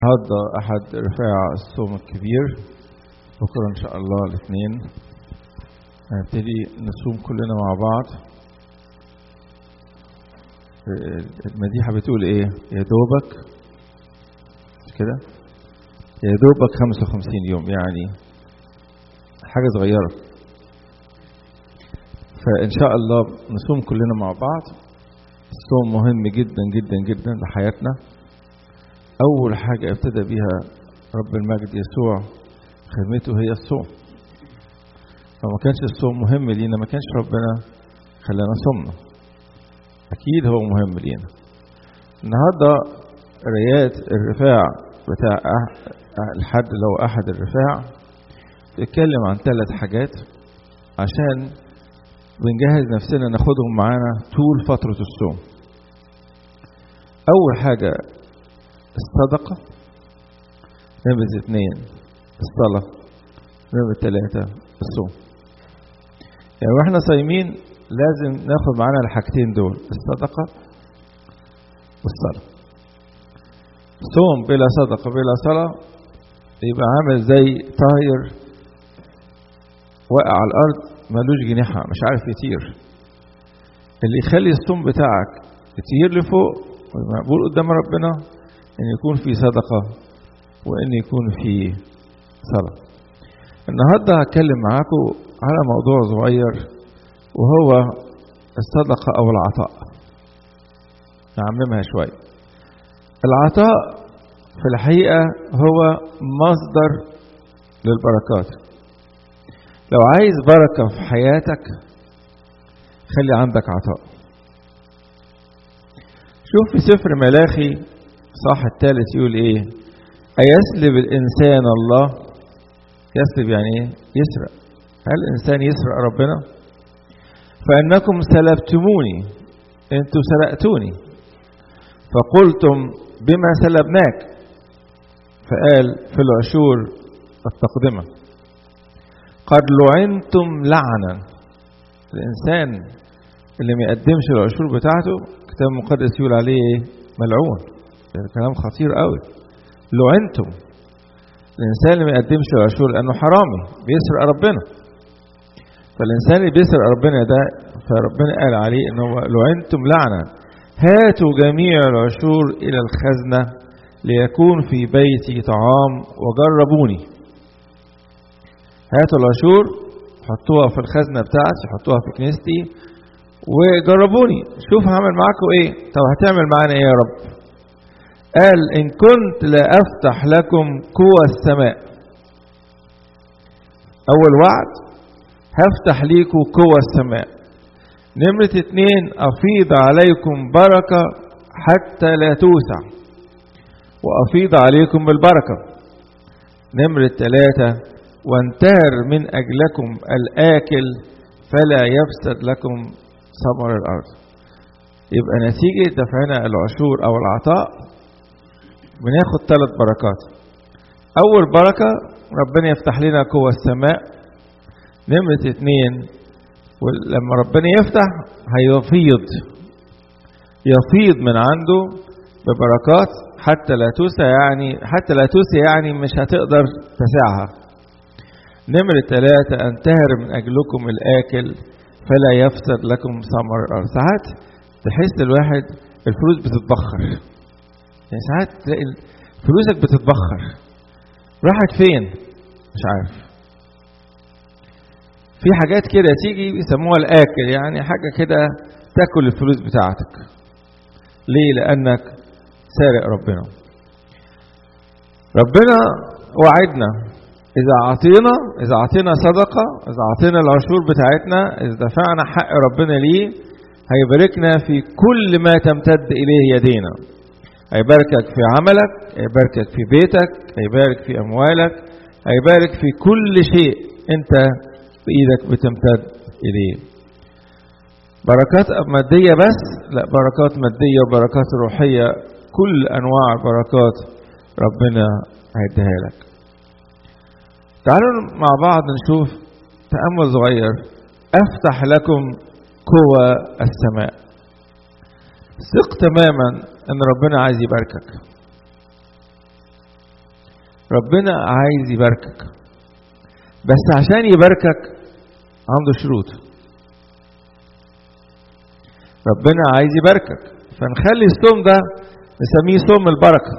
النهارده أحد رفاع الصوم الكبير بكرة إن شاء الله الاثنين هنبتدي نصوم كلنا مع بعض المديحة بتقول إيه؟ يا دوبك مش كده؟ يا دوبك 55 يوم يعني حاجة صغيرة فإن شاء الله نصوم كلنا مع بعض الصوم مهم جدا جدا جدا لحياتنا أول حاجة ابتدى بيها رب المجد يسوع خدمته هي الصوم فما كانش الصوم مهم لينا ما كانش ربنا خلانا صمنا أكيد هو مهم لينا النهاردة قرايات الرفاع بتاع الحد لو أحد الرفاع بيتكلم عن ثلاث حاجات عشان بنجهز نفسنا ناخدهم معانا طول فترة الصوم أول حاجة الصدقة نمرة اثنين الصلاة نمرة ثلاثة الصوم يعني واحنا صايمين لازم ناخد معانا الحاجتين دول الصدقة والصلاة صوم بلا صدقة بلا صلاة يبقى عامل زي طاير واقع على الأرض ملوش جناحة مش عارف يطير اللي يخلي الصوم بتاعك يطير لفوق ومقبول قدام ربنا ان يكون في صدقة وان يكون في صلاة النهاردة هتكلم معاكم على موضوع صغير وهو الصدقة او العطاء نعممها شوية العطاء في الحقيقة هو مصدر للبركات لو عايز بركة في حياتك خلي عندك عطاء شوف في سفر ملاخي صح الثالث يقول ايه أيسلب الإنسان الله يسلب يعني ايه يسرق هل الإنسان يسرق ربنا فإنكم سلبتموني أنتوا سرقتوني فقلتم بما سلبناك فقال في العشور التقدمة قد لعنتم لعنا الإنسان اللي ما يقدمش العشور بتاعته الكتاب المقدس يقول عليه ايه ملعون ده كلام خطير قوي لعنتم الانسان اللي ما يقدمش العشور لانه حرامي بيسرق ربنا فالانسان اللي بيسرق ربنا ده فربنا قال عليه ان هو لعنتم لعنه هاتوا جميع العشور الى الخزنه ليكون في بيتي طعام وجربوني هاتوا العشور حطوها في الخزنه بتاعتي حطوها في كنيستي وجربوني شوف هعمل معاكم ايه طب هتعمل معانا ايه يا رب قال ان كنت لافتح لكم قوى السماء اول وعد هفتح ليكم قوى السماء نمرة اتنين افيض عليكم بركة حتى لا توسع وافيض عليكم بالبركة نمرة ثلاثة وانتهر من اجلكم الاكل فلا يفسد لكم ثمر الأرض يبقى نتيجة دفعنا العشور أو العطاء بناخد ثلاث بركات أول بركة ربنا يفتح لنا قوة السماء نمرة اتنين ولما ربنا يفتح هيفيض يفيض من عنده ببركات حتى لا توسع يعني حتى لا توسع يعني مش هتقدر تسعها نمرة ثلاثة أنتهر من أجلكم الآكل فلا يفسد لكم ثمر الارض ساعات تحس الواحد الفلوس بتتبخر يعني ساعات تلاقي فلوسك بتتبخر راحت فين مش عارف في حاجات كده تيجي يسموها الاكل يعني حاجه كده تاكل الفلوس بتاعتك ليه لانك سارق ربنا ربنا وعدنا إذا أعطينا إذا أعطينا صدقة إذا أعطينا العشور بتاعتنا إذا دفعنا حق ربنا ليه هيباركنا في كل ما تمتد إليه يدينا هيباركك في عملك هيباركك في بيتك هيبارك في أموالك هيبارك في كل شيء أنت بإيدك بتمتد إليه بركات مادية بس لا بركات مادية وبركات روحية كل أنواع البركات ربنا هيديها لك تعالوا مع بعض نشوف تأمل صغير أفتح لكم قوى السماء ثق تماما أن ربنا عايز يباركك ربنا عايز يباركك بس عشان يباركك عنده شروط ربنا عايز يباركك فنخلي الصوم ده نسميه صوم البركة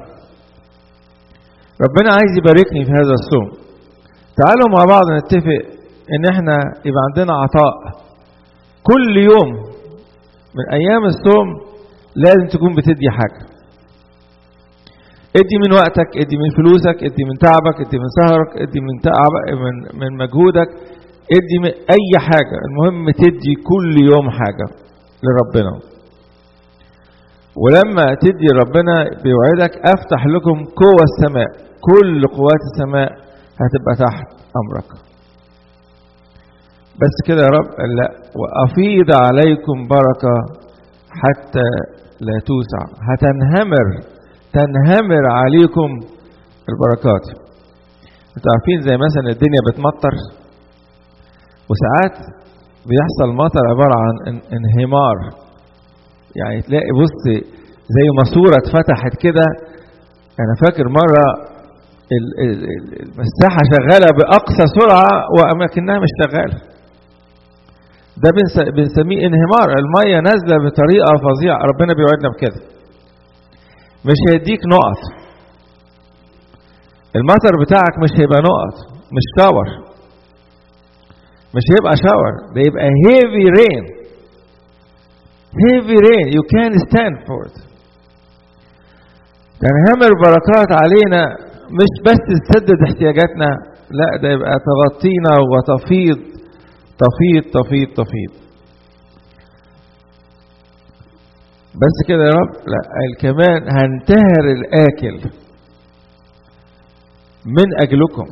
ربنا عايز يباركني في هذا الصوم تعالوا مع بعض نتفق ان احنا يبقى عندنا عطاء كل يوم من ايام الصوم لازم تكون بتدي حاجة ادي من وقتك ادي من فلوسك ادي من تعبك ادي من سهرك ادي من تعب من من مجهودك ادي من اي حاجة المهم تدي كل يوم حاجة لربنا ولما تدي ربنا بيوعدك افتح لكم قوة السماء كل قوات السماء هتبقى تحت امرك بس كده يا رب لا وافيض عليكم بركة حتى لا توسع هتنهمر تنهمر عليكم البركات انتوا عارفين زي مثلا الدنيا بتمطر وساعات بيحصل مطر عبارة عن انهمار يعني تلاقي بص زي ماسورة اتفتحت كده انا فاكر مرة المساحة شغالة بأقصى سرعة وأماكنها مش شغالة ده بنسميه انهمار المية نازلة بطريقة فظيعة ربنا بيوعدنا بكده مش هيديك نقط المطر بتاعك مش هيبقى نقط مش شاور مش هيبقى شاور ده يبقى heavy rain heavy rain you can't stand for it تنهمر بركات علينا مش بس تسدد احتياجاتنا لا ده يبقى تغطينا وتفيض تفيض تفيض تفيض بس كده يا رب لا كمان هنتهر الاكل من اجلكم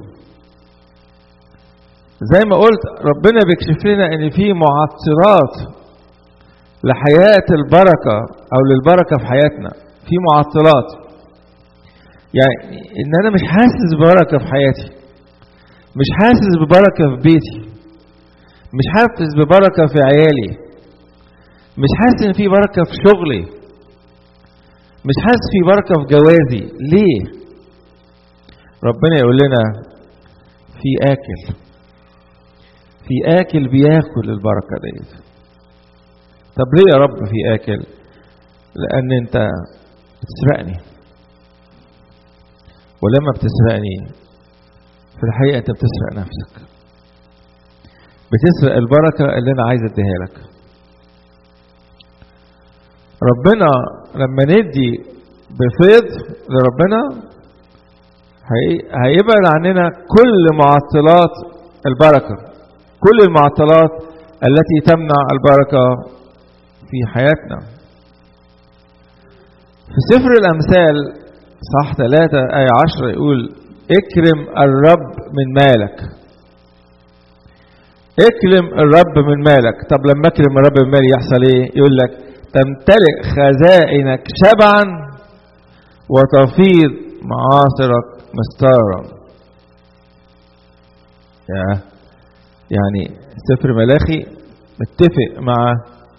زي ما قلت ربنا بيكشف لنا ان في معطرات لحياة البركة او للبركة في حياتنا في معطلات يعني ان انا مش حاسس ببركة في حياتي مش حاسس ببركة في بيتي مش حاسس ببركة في عيالي مش حاسس ان في بركة في شغلي مش حاسس في بركة في جوازي ليه ربنا يقول لنا في اكل في اكل بياكل البركة ديت طب ليه يا رب في اكل لان انت بتسرقني ولما بتسرقني في الحقيقة انت بتسرق نفسك بتسرق البركة اللي انا عايز اديها لك ربنا لما ندي بفيض لربنا هيبعد عننا كل معطلات البركة كل المعطلات التي تمنع البركة في حياتنا في سفر الأمثال صح ثلاثة آية عشرة يقول اكرم الرب من مالك اكرم الرب من مالك طب لما اكرم الرب من مالي يحصل ايه يقول لك تمتلئ خزائنك شبعا وتفيض معاصرك مستارا يا يعني سفر ملاخي متفق مع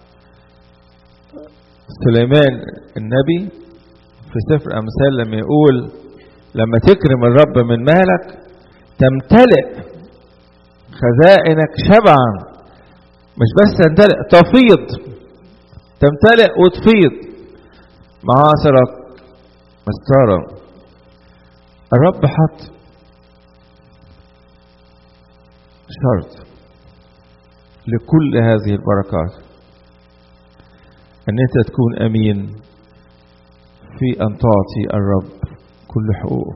سليمان النبي في سفر أمثال لما يقول لما تكرم الرب من مالك تمتلئ خزائنك شبعا مش بس تمتلئ تفيض تمتلئ وتفيض معاصرك مستارا الرب حط شرط لكل هذه البركات ان انت تكون امين في ان تعطي الرب كل حقوقه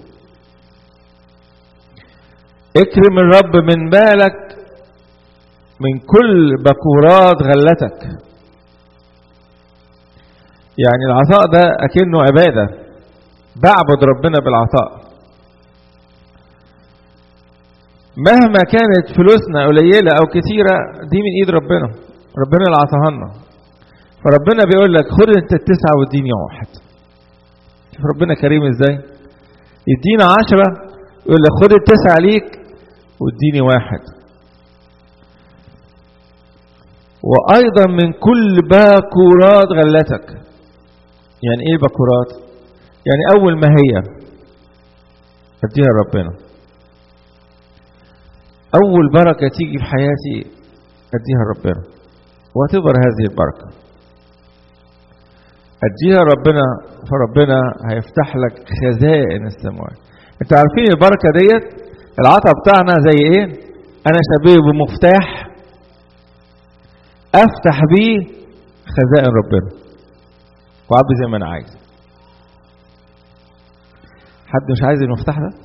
اكرم الرب من مالك من كل بكورات غلتك يعني العطاء ده اكنه عباده بعبد ربنا بالعطاء مهما كانت فلوسنا قليله او كتيره دي من ايد ربنا ربنا اللي عطاها لنا فربنا بيقول لك خد انت التسعه واديني واحد شوف ربنا كريم ازاي يدينا عشرة يقول لك خد التسعة ليك واديني واحد وأيضا من كل باكورات غلتك يعني إيه باكورات؟ يعني أول ما هي اديها لربنا اول بركه تيجي في حياتي اديها لربنا وتكبر هذه البركه اديها ربنا فربنا هيفتح لك خزائن السماوات انت عارفين البركه ديت العطا بتاعنا زي ايه انا شبيه بمفتاح افتح بيه خزائن ربنا وعبي زي ما انا عايز حد مش عايز المفتاح ده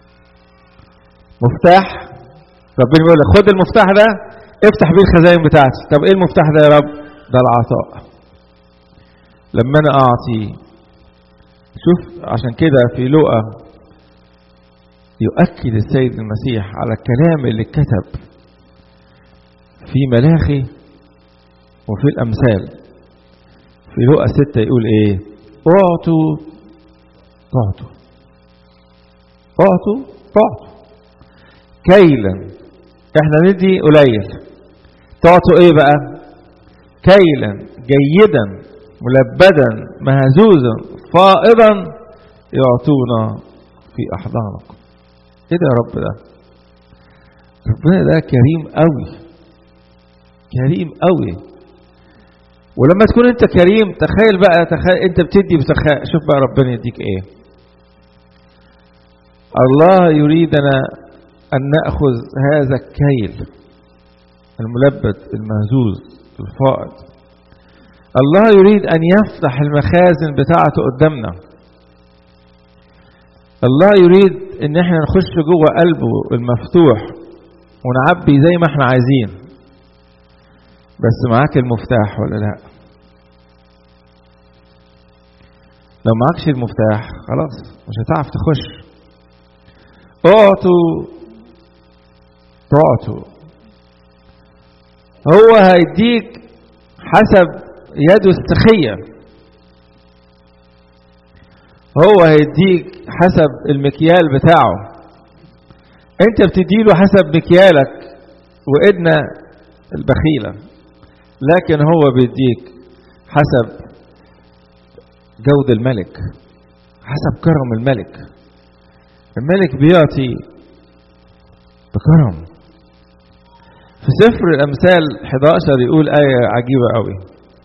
مفتاح ربنا بيقول لك خد المفتاح ده افتح بيه الخزائن بتاعتي طب ايه المفتاح ده يا رب ده العطاء لما انا اعطي شوف عشان كده في لقا يؤكد السيد المسيح على الكلام اللي اتكتب في ملاخي وفي الامثال في لقا ستة يقول ايه اعطوا اعطوا اعطوا اعطوا كيلا احنا ندي قليل تعطوا ايه بقى كيلا جيدا ملبدا مهزوزا فائضا يعطونا في احضانكم ايه ده يا رب ده ربنا ده كريم قوي كريم قوي ولما تكون انت كريم تخيل بقى تخيل انت بتدي بسخاء شوف بقى ربنا يديك ايه الله يريدنا ان ناخذ هذا الكيل الملبد المهزوز الفائض الله يريد ان يفتح المخازن بتاعته قدامنا الله يريد ان احنا نخش جوه قلبه المفتوح ونعبي زي ما احنا عايزين بس معاك المفتاح ولا لا لو معكش المفتاح خلاص مش هتعرف تخش اعطوا تعطوا هو هيديك حسب يده السخية هو هيديك حسب المكيال بتاعه انت بتديله حسب مكيالك وإدنا البخيلة لكن هو بيديك حسب جود الملك حسب كرم الملك الملك بيعطي بكرم في سفر الأمثال 11 يقول آية عجيبة قوي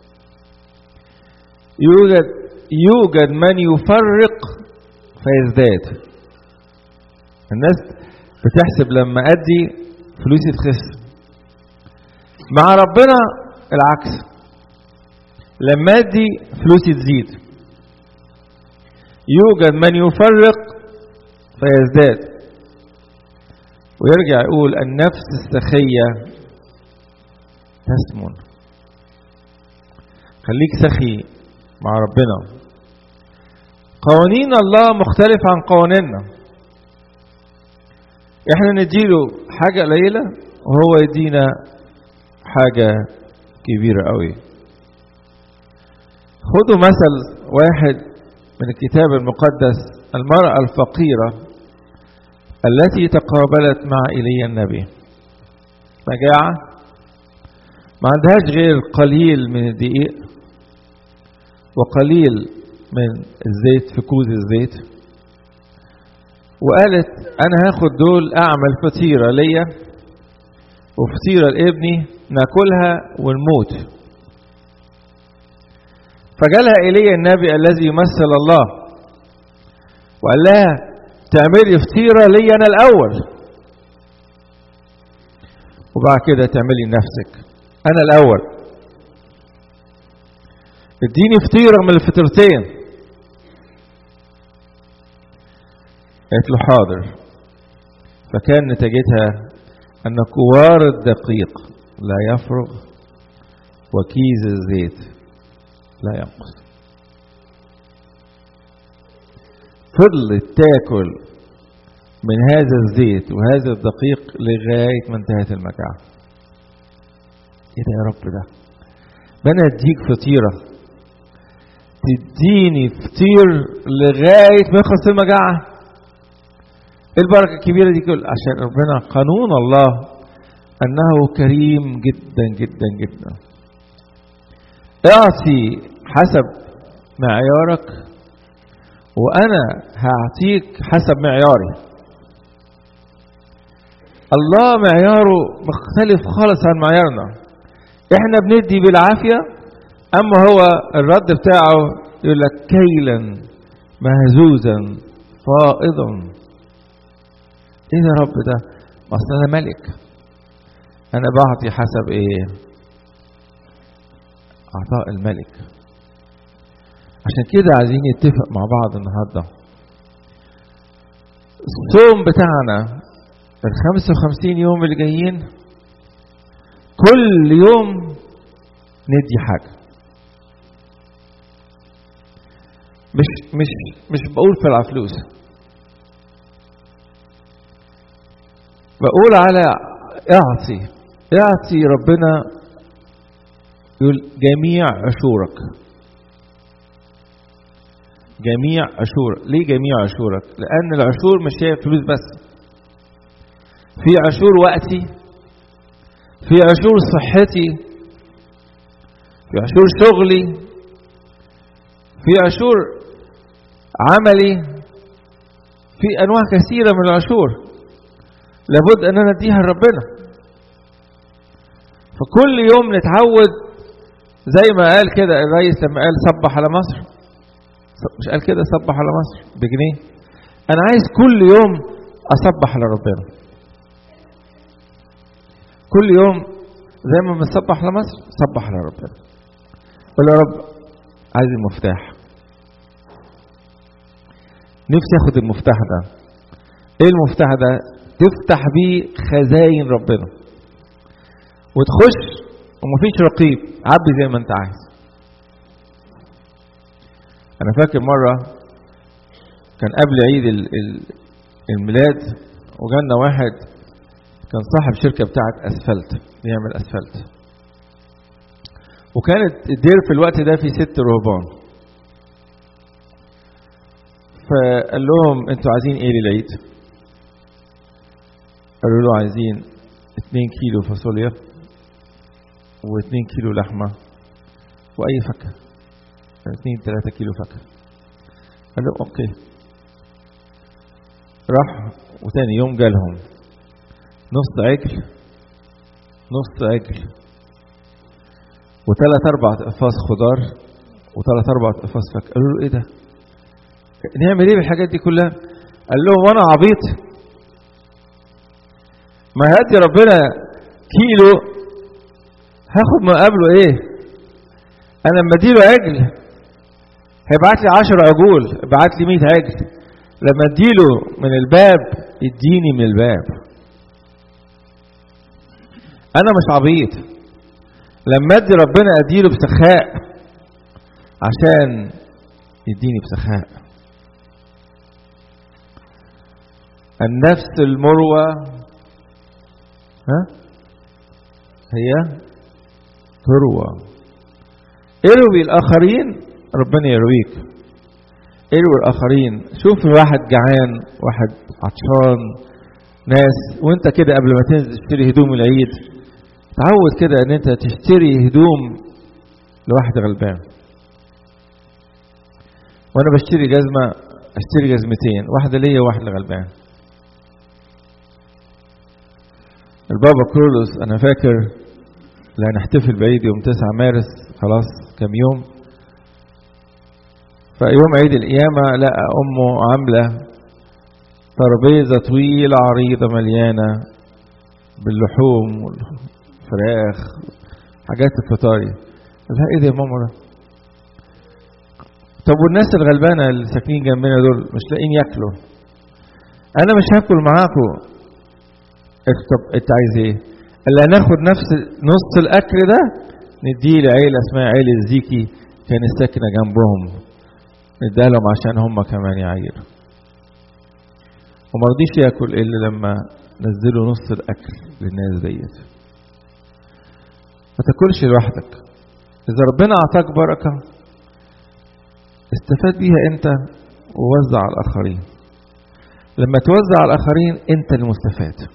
يوجد يوجد من يفرق فيزداد الناس بتحسب لما أدي فلوسي تخس مع ربنا العكس لما أدي فلوسي تزيد يوجد من يفرق فيزداد ويرجع يقول النفس السخية تسمن خليك سخي مع ربنا قوانين الله مختلفة عن قوانيننا احنا نديله حاجة قليلة وهو يدينا حاجة كبيرة قوي خدوا مثل واحد من الكتاب المقدس المرأة الفقيرة التي تقابلت مع إيليا النبي مجاعة ما عندهاش غير قليل من الدقيق وقليل من الزيت في كوز الزيت وقالت أنا هاخد دول أعمل فطيرة ليا وفطيرة لابني ناكلها ونموت فجالها إيليا النبي الذي يمثل الله وقال لها تعملي فطيرة لي أنا الأول وبعد كده تعملي لنفسك أنا الأول اديني فطيرة من الفطيرتين قالت له حاضر فكان نتيجتها أن كوار الدقيق لا يفرغ وكيز الزيت لا ينقص فضلت تاكل من هذا الزيت وهذا الدقيق لغاية ما انتهت المجاعة ايه ده يا رب ده انا اديك فطيرة تديني فطير لغاية ما يخلص المجاعة ايه البركة الكبيرة دي كل عشان ربنا قانون الله انه كريم جدا جدا جدا اعطي حسب معيارك وانا هعطيك حسب معياري الله معياره مختلف خالص عن معيارنا احنا بندي بالعافية اما هو الرد بتاعه يقول لك كيلا مهزوزا فائضا ايه يا رب ده ما اصل انا ملك انا بعطي حسب ايه عطاء الملك عشان كده عايزين نتفق مع بعض النهارده الصوم بتاعنا ال 55 يوم اللي جايين كل يوم ندي حاجة مش مش مش بقول في الفلوس بقول على اعطي اعطي ربنا يقول جميع عشورك جميع عشور ليه جميع عشورك لان العشور مش هي فلوس بس في عشور وقتي في عشور صحتي في عشور شغلي في عشور عملي في انواع كثيره من العشور لابد ان انا اديها لربنا فكل يوم نتعود زي ما قال كده الرئيس لما قال صبح على مصر مش قال كده صبح على مصر بجنيه انا عايز كل يوم اصبح على ربنا كل يوم زي ما بنصبح على مصر صبح على ربنا قول يا رب عايز المفتاح نفسي اخد المفتاح ده ايه المفتاح ده تفتح بيه خزاين ربنا وتخش ومفيش رقيب عبي زي ما انت عايز انا فاكر مره كان قبل عيد الميلاد وجالنا واحد كان صاحب شركه بتاعه اسفلت بيعمل اسفلت وكانت الدير في الوقت ده فيه ست رهبان فقال لهم انتوا عايزين ايه للعيد قالوا له عايزين 2 كيلو فاصوليا و2 كيلو لحمه واي فاكهه 2 3 كيلو فاكهه قال له اوكي راح وتاني يوم جالهم نص عجل نص عجل وثلاث اربع اقفاص خضار وثلاث اربع اقفاص فاكهه قالوا له ايه ده نعمل ايه بالحاجات دي كلها قال لهم وانا عبيط ما هاتي ربنا كيلو هاخد مقابله ايه انا لما اديله عجل هيبعت لي 10 عجول ابعت لي 100 عجل لما اديله من الباب يديني من الباب انا مش عبيط لما ادي ربنا اديله بسخاء عشان يديني بسخاء النفس المروة ها هي تروى اروي الآخرين ربنا يرويك اروي الآخرين شوف واحد جعان واحد عطشان ناس وانت كده قبل ما تنزل تشتري هدوم العيد تعود كده ان انت تشتري هدوم لواحد غلبان وانا بشتري جزمة اشتري جزمتين واحدة ليا وواحدة لغلبان البابا كرولوس انا فاكر اللي هنحتفل بعيد يوم 9 مارس خلاص كام يوم فيوم عيد القيامة لقى أمه عاملة ترابيزة طويلة عريضة مليانة باللحوم والفراخ حاجات الفطاري قال لها ايه ده يا ماما ده طب والناس الغلبانة اللي ساكنين جنبنا دول مش لاقيين ياكلوا انا مش هاكل معاكم طب انت عايز ايه؟ اللي هناخد نفس نص الاكل ده نديه لعيله اسمها عيله زيكي كانت ساكنه جنبهم نديها لهم عشان هم كمان يعيروا وما رضيش ياكل الا لما نزلوا نص الاكل للناس ديت ما تاكلش لوحدك اذا ربنا اعطاك بركه استفاد بيها انت ووزع على الاخرين لما توزع على الاخرين انت المستفاد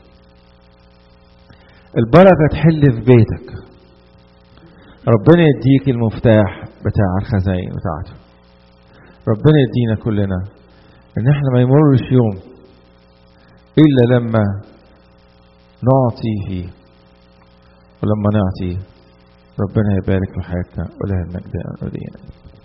البركة تحل في بيتك ربنا يديك المفتاح بتاع الخزائن بتاعته ربنا يدينا كلنا ان احنا ما يمرش يوم الا لما نعطي فيه ولما نعطي ربنا يبارك في حياتنا ولها المجد أن